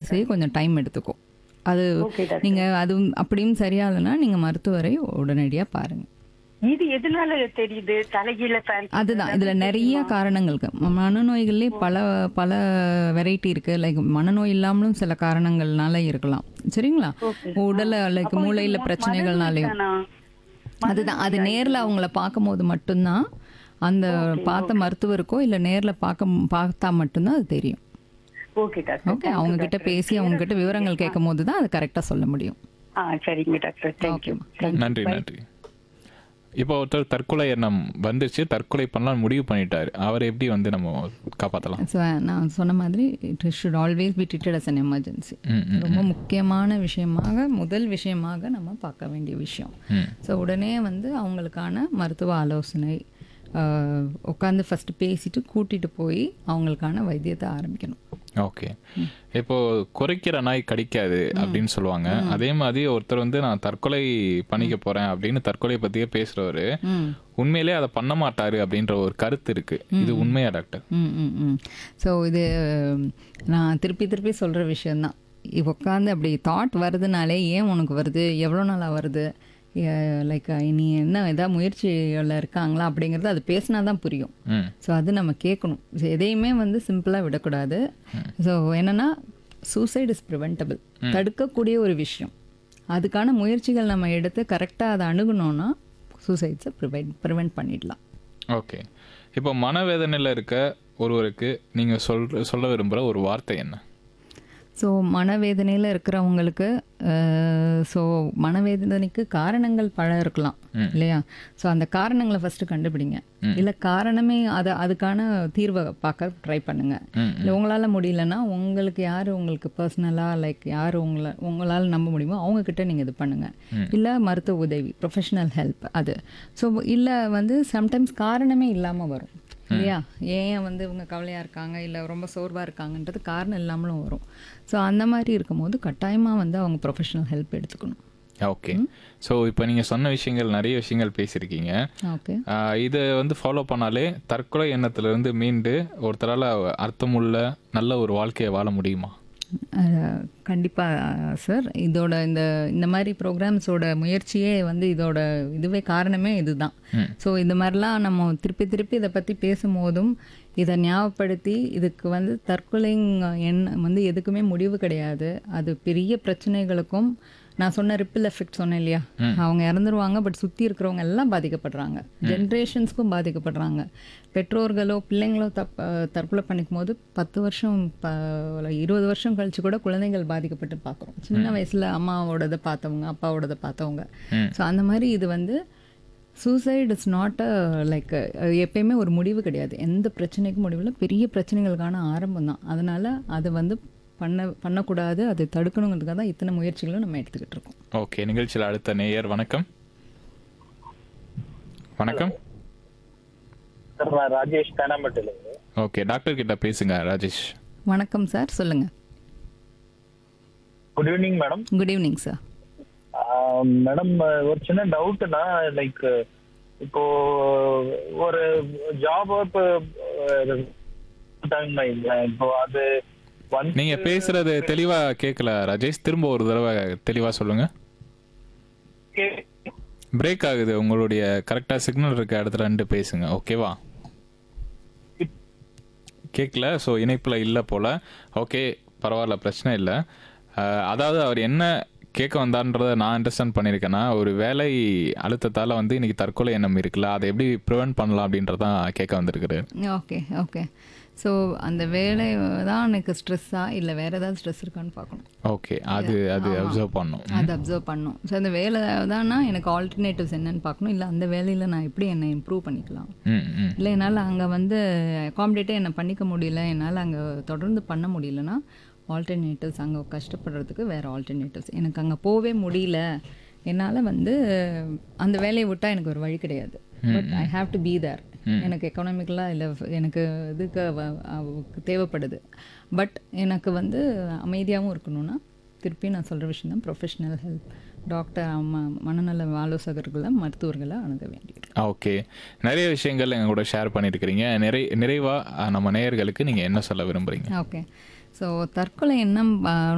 செய்ய கொஞ்சம் டைம் எடுத்துக்கும் அது ஓகே டாக்டர் நீங்கள் அது அப்படியும் சரியாகலைன்னா நீங்கள் மருத்துவரை உடனடியாக பாருங்கள் இது எதனால தெரியுது தலைகீழ ஃபேன் அதுதான் இதில் நிறைய காரணங்கள் இருக்கு ம- மனநோய்கள்லே பல பல வெரைட்டி இருக்கு லைக் மனநோய் இல்லாமலும் சில காரணங்கள்னால இருக்கலாம் சரிங்களா உடல லைக் மூளையில் பிரச்சனைகள்னாலையும் அதுதான் அது நேரில் அவங்கள பார்க்கும்போது மட்டும்தான் அந்த பார்த்த மருத்துவருக்கோ இல்லை நேரில் பார்க்க பார்த்தா மட்டும்தான் அது தெரியும் ஓகே டாக்டர் ஓகே அவங்க கிட்ட பேசி அவங்க கிட்ட விவரங்கள் கேட்கும் போது தான் அது கரெக்டாக சொல்ல முடியும் ஆ சரிங்க டாக்டர் தேங்க்யூ நன்றி நன்றி இப்போ ஒருத்தர் தற்கொலை எண்ணம் வந்துருச்சு தற்கொலை பண்ணலாம் முடிவு பண்ணிட்டாரு அவரை எப்படி வந்து நம்ம காப்பாற்றலாம் ஸோ நான் சொன்ன மாதிரி it should always be treated as an emergency hmm, hmm, ரொம்ப முக்கியமான விஷயமாக முதல் விஷயமாக நம்ம பார்க்க வேண்டிய விஷயம் ம். ஸோ உடனே வந்து அவங்களுக்கான மருத்துவ ஆலோசனை உட்காந்து ஃபஸ்ட்டு பேசிட்டு கூட்டிகிட்டு போய் அவங்களுக்கான வைத்தியத்தை ஆரம்பிக்கணும் ஓகே இப்போ குறைக்கிற நாய் கடிக்காது அப்படின்னு சொல்லுவாங்க அதே மாதிரி ஒருத்தர் வந்து நான் தற்கொலை பண்ணிக்க போறேன் அப்படின்னு தற்கொலை பத்தியே பேசுறவரு ம் உண்மையிலே அதை பண்ண மாட்டாரு அப்படின்ற ஒரு கருத்து இருக்கு இது உண்மையா டாக்டர் ம் ம் ம் ஸோ இது நான் திருப்பி திருப்பி சொல்கிற விஷயந்தான் உட்காந்து அப்படி தாட் வருதுனாலே ஏன் உனக்கு வருது எவ்வளோ நாளாக வருது லைக் நீ என்ன ஏதாவது முயற்சியில் இருக்காங்களா அப்படிங்கிறது அது பேசினா தான் புரியும் ம் ஸோ அது நம்ம கேட்கணும் So, எதையுமே வந்து சிம்பிளாக விடக்கூடாது ஸோ என்னென்னா சூசைட் இஸ் ப்ரிவென்டபிள் தடுக்கக்கூடிய ஒரு விஷயம் அதுக்கான முயற்சிகள் நம்ம எடுத்து கரெக்டாக அதை அணுகுனோன்னா சூசைட்ஸை ப்ரிவென்ட் ப்ரிவென்ட் பண்ணிடலாம் ஓகே இப்போ மனவேதனையில் இருக்க ஒருவருக்கு நீங்க சொல் சொல்ல விரும்புற ஒரு வார்த்தை என்ன ஸோ மனவேதனையில் இருக்கிறவங்களுக்கு ஸோ மனவேதனைக்கு காரணங்கள் பல இருக்கலாம் இல்லையா ஸோ அந்த காரணங்களை ஃபஸ்ட்டு கண்டுபிடிங்க இல்லை காரணமே அதை அதுக்கான தீர்வை பார்க்க ட்ரை பண்ணுங்க ம், இல்லை உங்களால் முடியலன்னா உங்களுக்கு யார் உங்களுக்கு பர்சனலாக லைக் யார் உங்களை உங்களால் நம்ப முடியுமோ அவங்க கிட்ட நீங்கள் இது பண்ணுங்க இல்லை மருத்துவ உதவி ப்ரொஃபஷனல் ஹெல்ப் அது ஸோ இல்லை வந்து சம்டைம்ஸ் காரணமே இல்லாமல் வரும் இல்லையா ஏன் வந்து இவங்க கவலையாக இருக்காங்க இல்லை ரொம்ப சோர்வாக இருக்காங்கன்றது காரணம் இல்லாமலும் வரும் ஸோ அந்த மாதிரி இருக்கும்போது கட்டாயமாக வந்து அவங்க ப்ரொஃபஷனல் ஹெல்ப் எடுத்துக்கணும் ஓகே ஸோ இப்போ நீங்கள் சொன்ன விஷயங்கள் நிறைய விஷயங்கள் பேசியிருக்கீங்க ஓகே ஆஹ் இதை வந்து ஃபாலோ பண்ணாலே தற்கொலை எண்ணத்திலிருந்து மீண்டு ஒருத்தரால் அர்த்தமுள்ள நல்ல ஒரு வாழ்க்கையை வாழ முடியுமா கண்டிப்பாக சார் இதோட இந்த இந்த மாதிரி ப்ரோக்ராம்ஸோட முயற்சியே வந்து இதோட இதுவே காரணமே இதுதான் ஸோ இந்த மாதிரிலாம் நம்ம திருப்பி திருப்பி இதை பற்றி பேசும்போதும் இதை ஞாபகப்படுத்தி இதுக்கு வந்து தற்கொலை எண்ணம் வந்து எதுக்குமே முடிவு கிடையாது அது பெரிய பிரச்சனைகளுக்கும் நான் சொன்ன ரிப்பிள் எஃபெக்ட் சொன்னேன் இல்லையா அவங்க இறந்துருவாங்க பட் சுற்றி இருக்கிறவங்க எல்லாம் பாதிக்கப்படுறாங்க ஜென்ரேஷன்ஸ்க்கும் பாதிக்கப்படுறாங்க பெற்றோர்களோ பிள்ளைங்களோ தப் தற்கொலை பண்ணிக்கும் போது பத்து வருஷம் ப இருபது வருஷம் கழிச்சு கூட குழந்தைகள் பாதிக்கப்பட்டு பார்க்குறோம் சின்ன வயசில் அம்மாவோடதை பார்த்தவங்க அப்பாவோடதை பார்த்தவங்க ஸோ அந்த மாதிரி இது வந்து suicide is not a like எப்பயுமே ஒரு முடிவு கிடையாது எந்த பிரச்சனைக்கும் முடிவில் பெரிய பிரச்சனைகளுக்கான ஆரம்பம் தான் அதனால் அது வந்து பண்ண பண்ணக்கூடாது அதை தடுக்கணுங்கிறதுக்காக தான் இத்தனை முயற்சிகளும் நம்ம எடுத்துக்கிட்டு இருக்கோம் ஓகே நிகழ்ச்சியில் அடுத்த நேயர் வணக்கம் வணக்கம் சார் நான் ராஜேஷ் தேனாம்பட்டிலேருந்து ஓகே டாக்டர் கிட்ட பேசுங்க ராஜேஷ் வணக்கம் சார் சொல்லுங்கள் good evening madam good evening sir madam ஒரு சின்ன டவுட்னா லைக் இப்போ ஒரு ஜாப் இப்போ இப்போ அது வந்து நீங்க பேசுறது தெளிவா கேட்கல ராஜேஷ் திரும்ப ஒரு தடவை தெளிவா சொல்லுங்க பிரேக் ஆகுது உங்களுடைய கரெக்டா சிக்னல் இருக்க இடத்துல ரெண்டு பேசுங்க ஓகேவா கேட்கல ஸோ இணைப்பில் இல்லை போல ஓகே பரவாயில்ல பிரச்சனை இல்லை அஹ், அதாவது அவர் என்ன கேட்க வந்தான்றதை நான் அண்டர்ஸ்டாண்ட் பண்ணியிருக்கேன்னா ஒரு வேலை அழுத்தத்தால் வந்து இன்னைக்கு தற்கொலை எண்ணம் இருக்குல்ல அதை எப்படி ப்ரிவென்ட் பண்ணலாம் அப்படின்றதான் கேட்க வந்திருக்குது ஓகே ஓகே ஸோ அந்த வேலை தான் எனக்கு ஸ்ட்ரெஸ்ஸா இல்லை வேற ஏதாவது ஸ்ட்ரெஸ் இருக்கான்னு பார்க்கணும் ஓகே அது அது அப்சர்வ் பண்ணும் அதை அப்சர்வ் பண்ணும் ஸோ அந்த வேலை தானா எனக்கு ஆல்டர்னேட்டிவ்ஸ் என்னன்னு பார்க்கணும் இல்லை அந்த வேலையில் நான் எப்படி என்னை இம்ப்ரூவ் பண்ணிக்கலாம் ம் ம் இல்லை என்னால் அங்கே வந்து அகாமடேட்டே என்னை பண்ணிக்க முடியல என்னால் அங்கே தொடர்ந்து பண்ண முடியலன்னா ஆல்டர்னேட்டிவ்ஸ் அங்கே கஷ்டப்படுறதுக்கு வேறு ஆல்டர்னேட்டிவ்ஸ் எனக்கு அங்கே போகவே முடியல என்னால் வந்து அந்த வேலையை விட்டால் எனக்கு ஒரு வழி கிடையாது but I have to be there எனக்கு எக்கனாமிக்கலாக இல்லை எனக்கு இதுக்கு வ- அவ- தேவைப்படுது பட் எனக்கு வந்து அமைதியாகவும் இருக்கணும்னா திருப்பி நான் சொல்கிற விஷயம் தான் ப்ரொஃபஷனல் ஹெல்ப் டாக்டர் அம்மா மனநல ஆலோசகர்களை மருத்துவர்களை அணுக வேண்டியிருக்கு ஓகே நிறைய விஷயங்கள் எங்க கூட ஷேர் பண்ணியிருக்கிறீங்க நிறை நிறைவா அஹ், நம்ம நேயர்களுக்கு நீங்க என்ன சொல்ல விரும்புறீங்க ஓகே ஸோ தற்கொலை எண்ணம் ஆ,